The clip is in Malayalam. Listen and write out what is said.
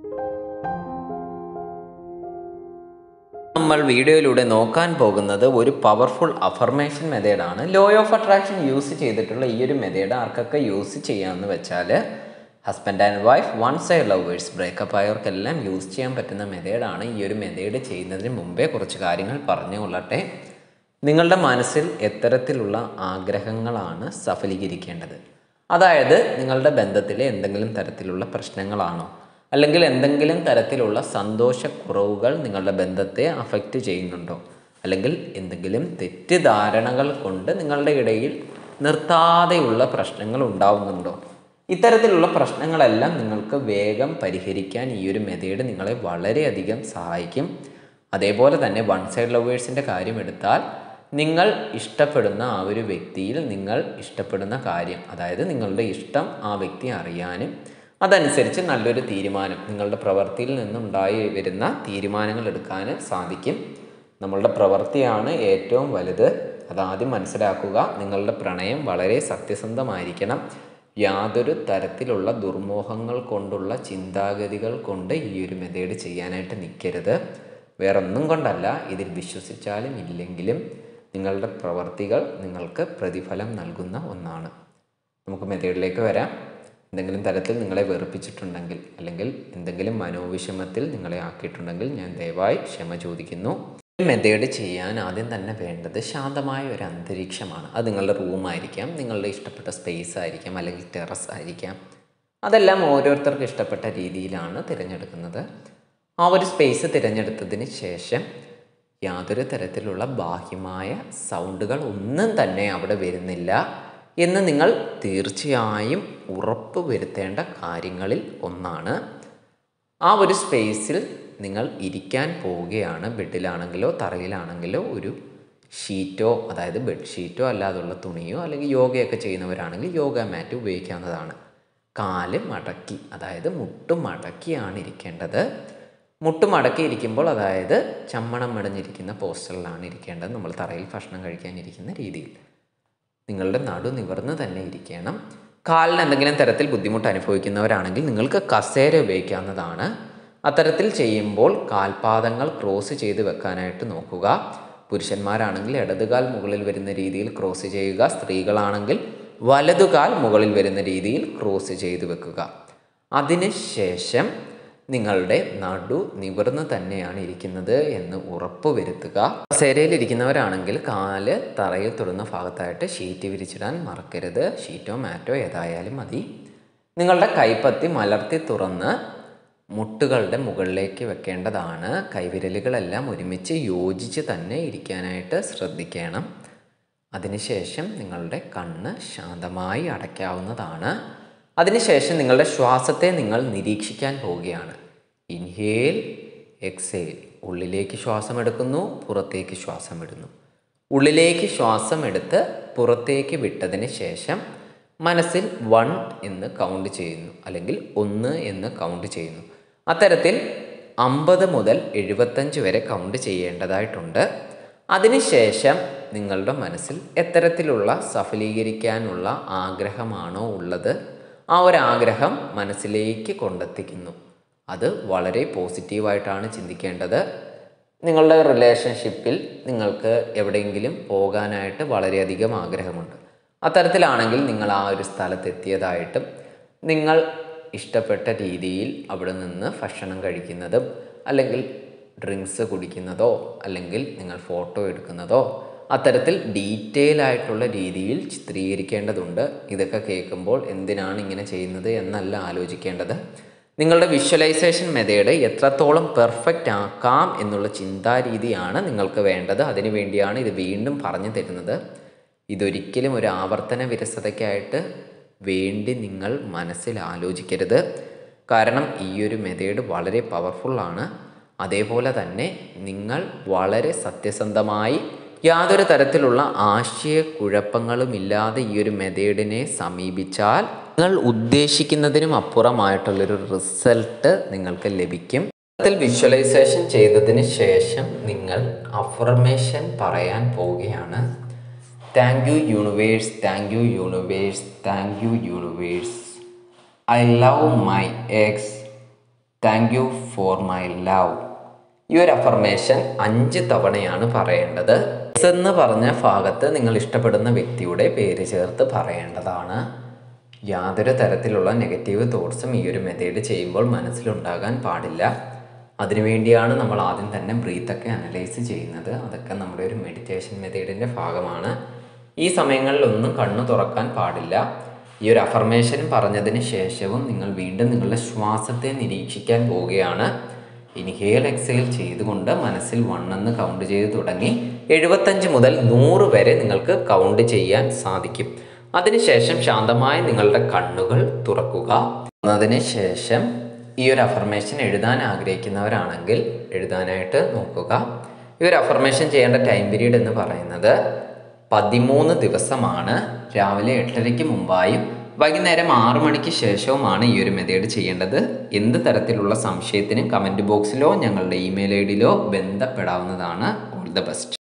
നമ്മൾ വീഡിയോയിലൂടെ നോക്കാൻ പോകുന്നത് ഒരു പവർഫുൾ അഫർമേഷൻ മെത്തേഡാണ് ലോ ഓഫ് അട്രാക്ഷൻ യൂസ് ചെയ്തിട്ടുള്ള ഈ ഒരു മെത്തേഡ് ആർക്കൊക്കെ യൂസ് ചെയ്യാമെന്ന് വെച്ചാൽ husband and wife one side lovers breakup ആയവർക്കെല്ലാം യൂസ് ചെയ്യാൻ പറ്റുന്ന മെത്തേഡാണ് ഈ ഒരു മെത്തേഡ് ചെയ്യുന്നതിന് മുമ്പേ കുറച്ച് കാര്യങ്ങൾ പറഞ്ഞു കൊള്ളട്ടെ നിങ്ങളുടെ മനസ്സിൽ എത്തരത്തിലുള്ള ആഗ്രഹങ്ങളാണ് സഫലീകരിക്കേണ്ടത് അതായത് നിങ്ങളുടെ ബന്ധത്തിലെ എന്തെങ്കിലും തരത്തിലുള്ള പ്രശ്നങ്ങളാണോ അല്ലെങ്കിൽ എന്തെങ്കിലും തരത്തിലുള്ള സന്തോഷക്കുറവുകൾ നിങ്ങളുടെ ബന്ധത്തെ അഫക്റ്റ് ചെയ്യുന്നുണ്ടോ അല്ലെങ്കിൽ എന്തെങ്കിലും തെറ്റിദ്ധാരണകൾ കൊണ്ട് നിങ്ങളുടെ ഇടയിൽ നിർത്താതെയുള്ള പ്രശ്നങ്ങൾ ഉണ്ടാവുന്നുണ്ടോ ഇത്തരത്തിലുള്ള പ്രശ്നങ്ങളെല്ലാം നിങ്ങൾക്ക് വേഗം പരിഹരിക്കാൻ ഈ ഒരു മെത്തേഡ് നിങ്ങളെ വളരെയധികം സഹായിക്കും അതേപോലെ തന്നെ വൺ സൈഡ് ലവേഴ്സിൻ്റെ കാര്യം എടുത്താൽ നിങ്ങൾ ഇഷ്ടപ്പെടുന്ന ആ ഒരു വ്യക്തിയിൽ നിങ്ങൾ ഇഷ്ടപ്പെടുന്ന കാര്യം അതായത് നിങ്ങളുടെ ഇഷ്ടം ആ വ്യക്തി അറിയാനും അതനുസരിച്ച് നല്ലൊരു തീരുമാനം നിങ്ങളുടെ പ്രവൃത്തിയിൽ നിന്നുണ്ടായി വരുന്ന തീരുമാനങ്ങൾ എടുക്കാൻ സാധിക്കും നമ്മളുടെ പ്രവൃത്തിയാണ് ഏറ്റവും വലുത് അതാദ്യം മനസ്സിലാക്കുക നിങ്ങളുടെ പ്രണയം വളരെ സത്യസന്ധമായിരിക്കണം യാതൊരു തരത്തിലുള്ള ദുർമോഹങ്ങൾ കൊണ്ടുള്ള ചിന്താഗതികൾ കൊണ്ട് ഈ ഒരു മെത്തേഡ് ചെയ്യാനായിട്ട് നിൽക്കരുത് വേറൊന്നും കൊണ്ടല്ല ഇതിൽ വിശ്വസിച്ചാലും ഇല്ലെങ്കിലും നിങ്ങളുടെ പ്രവർത്തികൾ നിങ്ങൾക്ക് പ്രതിഫലം നൽകുന്ന ഒന്നാണ് നമുക്ക് മെത്തേഡിലേക്ക് വരാം എന്തെങ്കിലും തരത്തിൽ നിങ്ങളെ വെറുപ്പിച്ചിട്ടുണ്ടെങ്കിൽ അല്ലെങ്കിൽ എന്തെങ്കിലും മനോവിഷമത്തിൽ നിങ്ങളെ ആക്കിയിട്ടുണ്ടെങ്കിൽ ഞാൻ ദയവായി ക്ഷമ ചോദിക്കുന്നു ഈ മെത്തേഡ് ചെയ്യാൻ ആദ്യം തന്നെ വേണ്ടത് ശാന്തമായ ഒരു അന്തരീക്ഷമാണ് അത് നിങ്ങളുടെ റൂമായിരിക്കാം നിങ്ങളുടെ ഇഷ്ടപ്പെട്ട സ്പേസ് ആയിരിക്കാം അല്ലെങ്കിൽ ടെറസ് ആയിരിക്കാം അതെല്ലാം ഓരോരുത്തർക്കും ഇഷ്ടപ്പെട്ട രീതിയിലാണ് തിരഞ്ഞെടുക്കുന്നത് ആ ഒരു സ്പേസ് തിരഞ്ഞെടുത്തതിന് ശേഷം യാതൊരു തരത്തിലുള്ള ബാഹ്യമായ സൗണ്ടുകൾ ഒന്നും തന്നെ അവിടെ വരുന്നില്ല എന്ന് നിങ്ങൾ തീർച്ചയായും ഉറപ്പ് വരുത്തേണ്ട കാര്യങ്ങളിൽ ഒന്നാണ് ആ ഒരു സ്പേസിൽ നിങ്ങൾ ഇരിക്കാൻ പോവുകയാണ് ബെഡിലാണെങ്കിലോ തറയിലാണെങ്കിലോ ഒരു ഷീറ്റോ അതായത് ബെഡ്ഷീറ്റോ അല്ലാതുള്ള തുണിയോ അല്ലെങ്കിൽ യോഗയൊക്കെ ചെയ്യുന്നവരാണെങ്കിൽ യോഗ മാറ്റ് ഉപയോഗിക്കാവുന്നതാണ് കാല് മടക്കി അതായത് മുട്ട് മടക്കിയാണ് ഇരിക്കേണ്ടത് മുട്ട് മടക്കി ഇരിക്കുമ്പോൾ അതായത് ചമ്മണം മടഞ്ഞിരിക്കുന്ന പോസ്റ്ററിലാണ് ഇരിക്കേണ്ടത് നമ്മൾ തറയിൽ ഭക്ഷണം കഴിക്കാനിരിക്കുന്ന രീതിയിൽ നിങ്ങളുടെ നടു നിവർന്ന് തന്നെ ഇരിക്കണം കാലിന് എന്തെങ്കിലും തരത്തിൽ ബുദ്ധിമുട്ട് അനുഭവിക്കുന്നവരാണെങ്കിൽ നിങ്ങൾക്ക് കസേര ഉപയോഗിക്കാവുന്നതാണ് അത്തരത്തിൽ ചെയ്യുമ്പോൾ കാൽപാദങ്ങൾ ക്രോസ് ചെയ്ത് വെക്കാനായിട്ട് നോക്കുക പുരുഷന്മാരാണെങ്കിൽ ഇടതുകാൽ മുകളിൽ വരുന്ന രീതിയിൽ ക്രോസ് ചെയ്യുക സ്ത്രീകളാണെങ്കിൽ വലതുകാൽ മുകളിൽ വരുന്ന രീതിയിൽ ക്രോസ് ചെയ്ത് വെക്കുക അതിനുശേഷം നിങ്ങളുടെ നടു നിവർന്ന് തന്നെയാണ് ഇരിക്കുന്നത് എന്ന് ഉറപ്പ് വരുത്തുക കസേരയിൽ ഇരിക്കുന്നവരാണെങ്കിൽ കാല് തറയിൽ തൊടുന്ന ഭാഗത്തായിട്ട് ഷീറ്റ് വിരിച്ചിടാൻ മറക്കരുത് ഷീറ്റോ മാറ്റോ ഏതായാലും മതി നിങ്ങളുടെ കൈപ്പത്തി മലർത്തി തുറന്ന് മുട്ടുകളുടെ മുകളിലേക്ക് വെക്കേണ്ടതാണ് കൈവിരലുകളെല്ലാം ഒരുമിച്ച് യോജിച്ച് തന്നെ ഇരിക്കാനായിട്ട് ശ്രദ്ധിക്കണം അതിനുശേഷം നിങ്ങളുടെ കണ്ണ് ശാന്തമായി അടയ്ക്കാവുന്നതാണ് അതിനുശേഷം നിങ്ങളുടെ ശ്വാസത്തെ നിങ്ങൾ നിരീക്ഷിക്കാൻ പോവുകയാണ് ഇൻഹേൽ എക്സേൽ ഉള്ളിലേക്ക് ശ്വാസം എടുക്കുന്നു പുറത്തേക്ക് ശ്വാസം വിടുന്നു ഉള്ളിലേക്ക് ശ്വാസം എടുത്ത് പുറത്തേക്ക് വിട്ടതിന് ശേഷം മനസ്സിൽ വൺ എന്ന് കൗണ്ട് ചെയ്യുന്നു അല്ലെങ്കിൽ ഒന്ന് എന്ന് കൗണ്ട് ചെയ്യുന്നു അത്തരത്തിൽ അമ്പത് മുതൽ എഴുപത്തഞ്ച് വരെ കൗണ്ട് ചെയ്യേണ്ടതായിട്ടുണ്ട് അതിനുശേഷം നിങ്ങളുടെ മനസ്സിൽ എത്തരത്തിലുള്ള സഫലീകരിക്കാനുള്ള ആഗ്രഹമാണോ ഉള്ളത് ആ ഒരു ആഗ്രഹം മനസ്സിലേക്ക് കൊണ്ടെത്തിക്കുന്നു അത് വളരെ പോസിറ്റീവായിട്ടാണ് ചിന്തിക്കേണ്ടത് നിങ്ങളുടെ റിലേഷൻഷിപ്പിൽ നിങ്ങൾക്ക് എവിടെയെങ്കിലും പോകാനായിട്ട് വളരെയധികം ആഗ്രഹമുണ്ട് അത്തരത്തിലാണെങ്കിൽ നിങ്ങൾ ആ ഒരു സ്ഥലത്തെത്തിയതായിട്ടും നിങ്ങൾ ഇഷ്ടപ്പെട്ട രീതിയിൽ അവിടെ നിന്ന് ഭക്ഷണം കഴിക്കുന്നതും അല്ലെങ്കിൽ ഡ്രിങ്ക്സ് കുടിക്കുന്നതോ അല്ലെങ്കിൽ നിങ്ങൾ ഫോട്ടോ എടുക്കുന്നതോ അത്തരത്തിൽ ഡീറ്റെയിൽ ആയിട്ടുള്ള രീതിയിൽ ചിത്രീകരിക്കേണ്ടതുണ്ട് ഇതൊക്കെ കേൾക്കുമ്പോൾ എന്തിനാണ് ഇങ്ങനെ ചെയ്യുന്നത് എന്നല്ല ആലോചിക്കേണ്ടത് നിങ്ങളുടെ വിഷ്വലൈസേഷൻ മെത്തേഡ് എത്രത്തോളം പെർഫെക്റ്റ് ആക്കാം എന്നുള്ള ചിന്താരീതിയാണ് നിങ്ങൾക്ക് വേണ്ടത് അതിനു വേണ്ടിയാണ് ഇത് വീണ്ടും പറഞ്ഞു തരുന്നത് ഇതൊരിക്കലും ഒരു ആവർത്തന വിരസതയ്ക്കായിട്ട് വേണ്ടി നിങ്ങൾ മനസ്സിൽ ആലോചിക്കരുത് കാരണം ഈ ഒരു മെത്തേഡ് വളരെ പവർഫുള്ളാണ് അതേപോലെ തന്നെ നിങ്ങൾ വളരെ സത്യസന്ധമായി യാതൊരു തരത്തിലുള്ള ആശയക്കുഴപ്പങ്ങളുമില്ലാതെ ഈ ഒരു മെത്തേഡിനെ സമീപിച്ചാൽ നിങ്ങൾ ഉദ്ദേശിക്കുന്നതിനും അപ്പുറമായിട്ടുള്ളൊരു റിസൾട്ട് നിങ്ങൾക്ക് ലഭിക്കും ത്തിൽ വിഷ്വലൈസേഷൻ ചെയ്തതിന് ശേഷം നിങ്ങൾ അഫർമേഷൻ പറയാൻ പോവുകയാണ് thank you universe thank you universe thank you universe I love my ex thank you for my love ഈ ഒരു അഫർമേഷൻ അഞ്ച് തവണയാണ് പറയേണ്ടത് എസ് എന്ന് പറഞ്ഞ ഭാഗത്ത് നിങ്ങൾ ഇഷ്ടപ്പെടുന്ന വ്യക്തിയുടെ പേര് ചേർത്ത് പറയേണ്ടതാണ് യാതൊരു തരത്തിലുള്ള നെഗറ്റീവ് തോട്ട്സും ഈ ഒരു മെത്തേഡ് ചെയ്യുമ്പോൾ മനസ്സിലുണ്ടാകാൻ പാടില്ല അതിനുവേണ്ടിയാണ് നമ്മൾ ആദ്യം തന്നെ ബ്രീത്തൊക്കെ അനലൈസ് ചെയ്യുന്നത് അതൊക്കെ നമ്മുടെ ഒരു മെഡിറ്റേഷൻ മെത്തേഡിൻ്റെ ഭാഗമാണ് ഈ സമയങ്ങളിലൊന്നും കണ്ണു തുറക്കാൻ പാടില്ല ഈ ഒരു അഫർമേഷൻ പറഞ്ഞതിന് ശേഷവും നിങ്ങൾ വീണ്ടും നിങ്ങളുടെ ശ്വാസത്തെ നിരീക്ഷിക്കാൻ പോവുകയാണ് ഇൻഹേൽ എക്സേൽ ചെയ്തുകൊണ്ട് മനസ്സിൽ വണ്ണെന്ന് കൗണ്ട് ചെയ്ത് തുടങ്ങി എഴുപത്തഞ്ച് മുതൽ നൂറ് വരെ നിങ്ങൾക്ക് കൗണ്ട് ചെയ്യാൻ സാധിക്കും അതിനുശേഷം ശാന്തമായി നിങ്ങളുടെ കണ്ണുകൾ തുറക്കുക അതിന് ശേഷം ഈ ഒരു അഫർമേഷൻ എഴുതാൻ ആഗ്രഹിക്കുന്നവരാണെങ്കിൽ എഴുതാനായിട്ട് നോക്കുക ഈ ഒരു അഫർമേഷൻ ചെയ്യേണ്ട ടൈം പീരീഡ് എന്ന് പറയുന്നത് പതിമൂന്ന് ദിവസമാണ് രാവിലെ എട്ടരയ്ക്ക് മുമ്പായും വൈകുന്നേരം ആറു മണിക്ക് ശേഷവുമാണ് ഈ ഒരു മെത്തേഡ് ചെയ്യേണ്ടത് എന്ത് തരത്തിലുള്ള സംശയത്തിനും കമൻറ്റ് ബോക്സിലോ ഞങ്ങളുടെ ഇമെയിൽ ഐ ഡിയിലോ ബന്ധപ്പെടാവുന്നതാണ് ഓൾ ദ ബെസ്റ്റ്